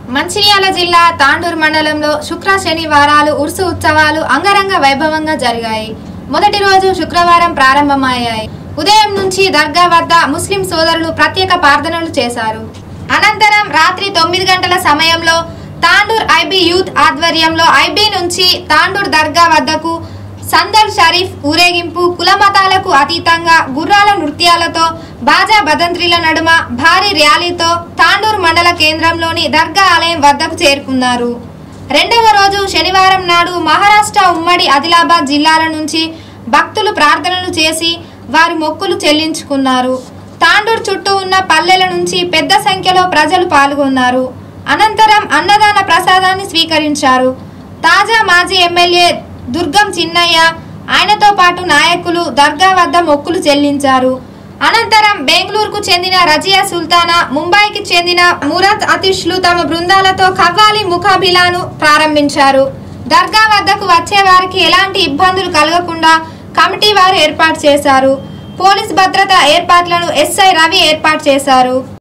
మంచిర్యాల జిల్లా తాండూరు మండలంలో శుక్ర శనివారాలు ఉర్సు ఉత్సవాలు అంగరంగ వైభవంగా జరిగాయి మొదటి రోజు శుక్రవారం ప్రారంభమయ్యాయి ఉదయం నుంచి దర్గా వద్ద ముస్లిం సోదరులు ప్రత్యేక ప్రార్థనలు చేశారు అనంతరం రాత్రి తొమ్మిది గంటల సమయంలో తాండూర్ ఐబీ యూత్ ఆధ్వర్యంలో ఐబీ నుంచి తాండూర్ దర్గా వద్దకు సందల్ షరీఫ్ ఊరేగింపు కులమతాలకు అతీతంగా గుర్రాల నృత్యాలతో బాజా భదంత్రిల నడుమ భారీ ర్యాలీతో తాండూరు మండల కేంద్రంలోని దర్గా ఆలయం వద్దకు చేరుకున్నారు రెండవ రోజు శనివారం నాడు మహారాష్ట్ర ఉమ్మడి ఆదిలాబాద్ జిల్లాల నుంచి భక్తులు ప్రార్థనలు చేసి వారి మొక్కులు చెల్లించుకున్నారు తాండూరు చుట్టూ ఉన్న పల్లెల నుంచి పెద్ద సంఖ్యలో ప్రజలు పాల్గొన్నారు అనంతరం అన్నదాన ప్రసాదాన్ని స్వీకరించారు తాజా మాజీ ఎమ్మెల్యే దుర్గం చిన్నయ్య ఆయనతో పాటు నాయకులు దర్గా వద్ద మొక్కులు చెల్లించారు అనంతరం బెంగళూరుకు చెందిన రజియా సుల్తానా ముంబైకి చెందిన మురత్ అతిష్లు తమ బృందాలతో కవ్వాలి ముఖాబిలాను ప్రారంభించారు దర్గా వద్దకు వచ్చే వారికి ఎలాంటి ఇబ్బందులు కలగకుండా కమిటీ వారు ఏర్పాటు చేశారు పోలీస్ భద్రత ఏర్పాట్లను ఎస్ఐ రవి ఏర్పాటు చేశారు